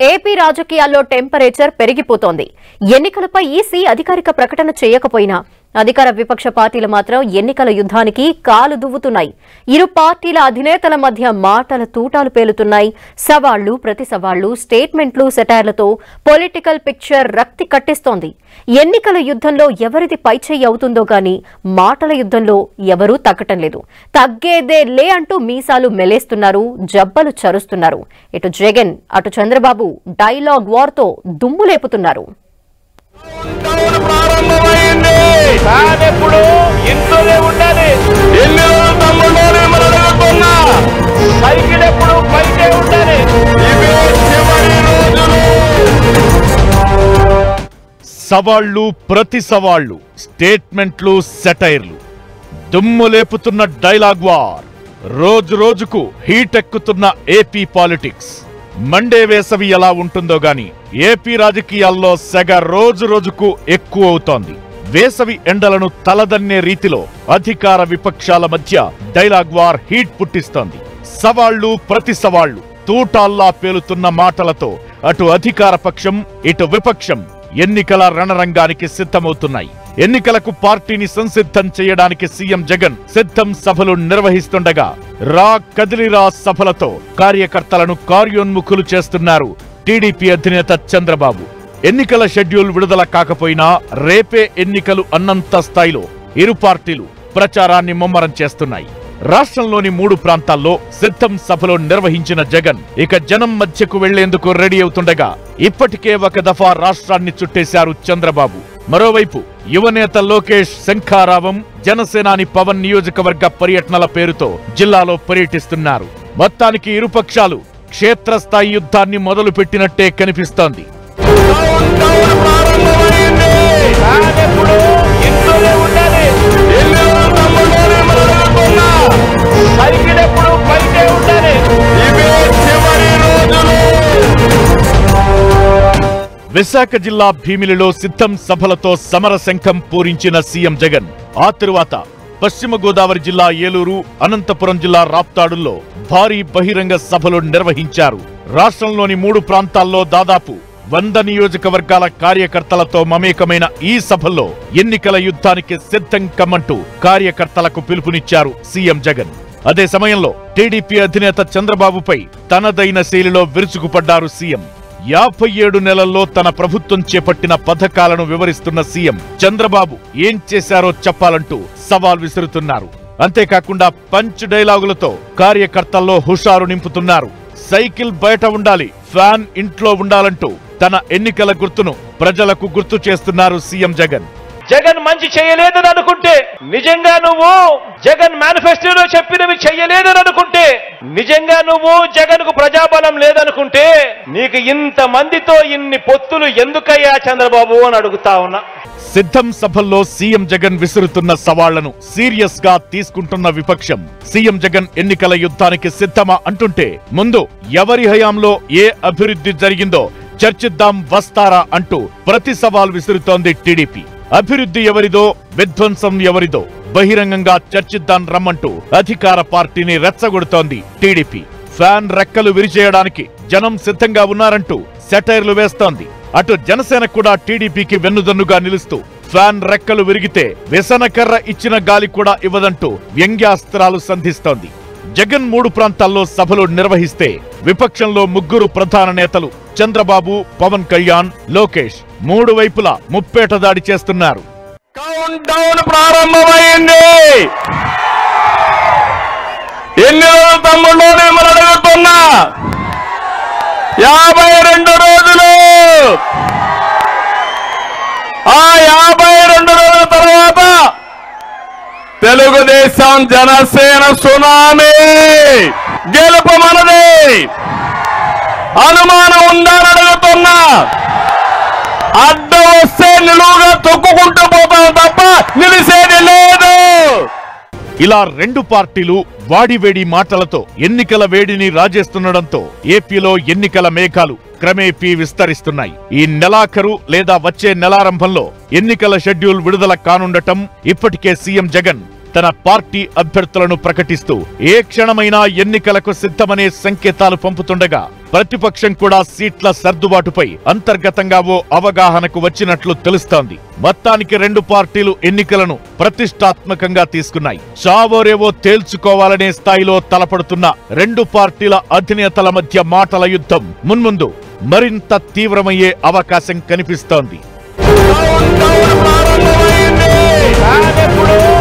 AP రాజకీయాల్లో temperature పెరిగిపోతోంది ఎన్నికలపై ఈసీ అధికారిక ప్రకటన చేయకపోయినా అధికార విపక్ష పార్టీలు మాత్రం ఎన్నికల యుద్ధానికి కాలు దువ్వుతున్నాయి ఇరు పార్టీల అధినేతల మధ్య మాటల తూటాలు పేలుతున్నాయి సవాళ్లు ప్రతి సవాళ్లు స్టేట్మెంట్లు సెటైర్లతో పొలిటికల్ పిక్చర్ రక్తి కట్టిస్తోంది ఎన్నికల యుద్ధంలో ఎవరిది పైచేయి అవుతుందో గాని మాటల యుద్ధంలో ఎవరూ తగ్గటం లేదు తగ్గేదే లే అంటూ మీసాలు మెలేస్తున్నారు జబ్బలు చరుస్తున్నారు ఇటు జగన్ అటు చంద్రబాబు డైలాగ్ వార్తో దుమ్ము లేపుతున్నారు టౌన్ ప్రారంభమైంది ఫ్యాన్ ఎప్పుడు ఇంట్లోనే ఉండాలి ఎన్ని రోజులు తమ్ముళ్ళు మిమ్మల్ని అడుగుతున్నా సైకిల్ ఎప్పుడు పైకే ఉండాలి ఇవే చివరి రోజులు సవాళ్లు ప్రతి సవాళ్లు స్టేట్మెంట్లు సెటైర్లు దుమ్ము లేపుతున్న డైలాగ్ వార్ రోజు రోజుకు హీట్ ఎక్కుతున్న ఏపీ పాలిటిక్స్ మండే వేసవి ఎలా ఉంటుందో గాని ఏపీ రాజకీయాల్లో సెగ రోజు రోజుకు ఎక్కువ అవుతోంది వేసవి ఎండలను తలదన్నే రీతిలో అధికార విపక్షాల మధ్య డైలాగ్ వార్ హీట్ పుట్టిస్తోంది సవాళ్లు ప్రతి సవాళ్లు తూటాల్లా పేలుతున్న మాటలతో అటు అధికార పక్షం ఇటు విపక్షం ఎన్నికల రణరంగానికి సిద్ధమవుతున్నాయి ఎన్నికలకు పార్టీని సంసిద్ధం చేయడానికి సీఎం జగన్ సిద్ధం సభలు నిర్వహిస్తుండగా రా కదిలిరా సభలతో కార్యకర్తలను కార్యోన్ముఖులు చేస్తున్నారు టీడీపీ అధినేత చంద్రబాబు ఎన్నికల షెడ్యూల్ విడుదల కాకపోయినా రేపే ఎన్నికలు అన్నంత స్థాయిలో ఇరు పార్టీలు ప్రచారాన్ని ముమ్మరం చేస్తున్నాయి రాష్ట్రంలోని మూడు ప్రాంతాల్లో సిద్ధం సభలో నిర్వహించిన జగన్ ఇక జనం మధ్యకు వెళ్లేందుకు రెడీ అవుతుండగా ఇప్పటికే ఒక దఫా రాష్ట్రాన్ని చుట్టేశారు చంద్రబాబు మరోవైపు యువనేత లోకేష్ శంఖారావం జనసేనాని పవన్ నియోజకవర్గ పర్యటనల పేరుతో జిల్లాలో పర్యటిస్తున్నారు మొత్తానికి ఇరుపక్షాలు క్షేత్రస్థాయి యుద్ధాన్ని మొదలుపెట్టినట్టే కనిపిస్తోంది టౌన్ టౌన్ ప్రారంభమైంది ఫ్యాన్ ఎప్పుడు ఇంట్లోనే ఉండాలి ఎన్ని రోజులు తమ్ముళ్ళు మిమ్మల్ని అడుగుతున్నా సైకిల్ ఎప్పుడు పైకే ఉండాలి ఇవే చివరి రోజులు విశాఖ జిల్లా భీమిలిలో సిద్ధం సభలతో సమరశంఖం పూరించిన సీఎం జగన్ ఆ తరువాత పశ్చిమ గోదావరి జిల్లా ఏలూరు అనంతపురం జిల్లా రాప్తాడుల్లో భారీ బహిరంగ సభలు నిర్వహించారు రాష్ట్రంలోని మూడు ప్రాంతాల్లో దాదాపు వంద నియోజకవర్గాల కార్యకర్తలతో మమేకమైన ఈ సభల్లో ఎన్నికల యుద్ధానికి సిద్ధం కమ్మంటూ కార్యకర్తలకు పిలుపునిచ్చారు సీఎం జగన్ అదే సమయంలో టీడీపీ అధినేత చంద్రబాబుపై తనదైన శైలిలో విరుచుకుపడ్డారు సీఎం యాభై ఏడు నెలల్లో తన ప్రభుత్వం చేపట్టిన పథకాలను వివరిస్తున్న సీఎం చంద్రబాబు ఏం చేశారో చెప్పాలంటూ సవాల్ విసురుతున్నారు అంతేకాకుండా పంచ్ డైలాగులతో కార్యకర్తల్లో హుషారు నింపుతున్నారు సైకిల్ బయట ఉండాలి ఫ్యాన్ ఇంట్లో ఉండాలంటూ తన ఎన్నికల గుర్తును ప్రజలకు గుర్తు చేస్తున్నారు సీఎం జగన్ జగన్ మంచి చేయలేదని అనుకుంటే నిజంగా నువ్వు జగన్ మేనిఫెస్టోలో చెప్పినవి చెయ్యలేదని అనుకుంటే నిజంగా నువ్వు జగన్ కు ప్రజాబలం లేదనుకుంటే నీకు ఇంత మందితో ఇన్ని పొత్తులు ఎందుకయ్యా చంద్రబాబు అని అడుగుతా ఉన్నా సిద్ధం సభల్లో సీఎం జగన్ విసురుతున్న సవాళ్లను సీరియస్ గా తీసుకుంటున్న విపక్షం సీఎం జగన్ ఎన్నికల యుద్ధానికి సిద్ధమా అంటుంటే ముందు ఎవరి హయాంలో ఏ అభివృద్ధి జరిగిందో చర్చిద్దాం వస్తారా అంటూ ప్రతి సవాల్ విసురుతోంది టీడీపీ అభివృద్ధి ఎవరిదో విధ్వంసం ఎవరిదో బహిరంగంగా చర్చిద్దాం రమ్మంటూ అధికార పార్టీని రెచ్చగొడుతోంది టీడీపీ ఫ్యాన్ రెక్కలు విరిచేయడానికి జనం సిద్ధంగా ఉన్నారంటూ సెటైర్లు వేస్తోంది అటు జనసేన కూడా టీడీపీకి వెన్నుదన్నుగా నిలుస్తూ ఫ్యాన్ రెక్కలు విరిగితే వ్యసనకర్ర ఇచ్చిన గాలి కూడా ఇవ్వదంటూ వ్యంగ్యాస్త్రాలు సంధిస్తోంది జగన్ మూడు ప్రాంతాల్లో సభలు నిర్వహిస్తే విపక్షంలో ముగ్గురు ప్రధాన నేతలు చంద్రబాబు పవన్ కళ్యాణ్ లోకేష్ మూడు వైపులా ముప్పేట దాడి చేస్తున్నారు కౌంట్ డౌన్ ప్రారంభమైంది ఎన్ని రోజులు తమ్ముళ్ళు మిమ్మల్ని అడుగుతున్నా యాభై రెండు రోజులు ఆ యాభై రెండు రోజుల తర్వాత తెలుగుదేశం జనసేన సునామీ గెలుపు మనది అనుమానం ఉందని అడుగుతున్నా అడ్డం వస్తే నిలువుగా తొక్కుకుంటూ పోతాం తప్ప నిలిసేది లేదు ఇలా రెండు పార్టీలు వాడివేడి మాటలతో ఎన్నికల వేడిని రాజేస్తుండడంతో ఏపీలో ఎన్నికల మేఘాలు క్రమేపీ విస్తరిస్తున్నాయి ఈ నెలాఖరు లేదా వచ్చే నెలారంభంలో ఎన్నికల షెడ్యూల్ విడుదల కానుండటం ఇప్పటికే సీఎం జగన్ తన పార్టీ అభ్యర్థులను ప్రకటిస్తూ ఏ క్షణమైనా ఎన్నికలకు సిద్ధమనే సంకేతాలు పంపుతుండగా ప్రతిపక్షం కూడా సీట్ల సర్దుబాటుపై అంతర్గతంగా ఓ అవగాహనకు వచ్చినట్లు తెలుస్తోంది మొత్తానికి రెండు పార్టీలు ఎన్నికలను ప్రతిష్టాత్మకంగా తీసుకున్నాయి చావోరేవో తేల్చుకోవాలనే స్థాయిలో తలపడుతున్న రెండు పార్టీల అధినేతల మధ్య మాటల యుద్ధం మున్ముందు మరింత తీవ్రమయ్యే అవకాశం కనిపిస్తోంది కాదెప్పుడు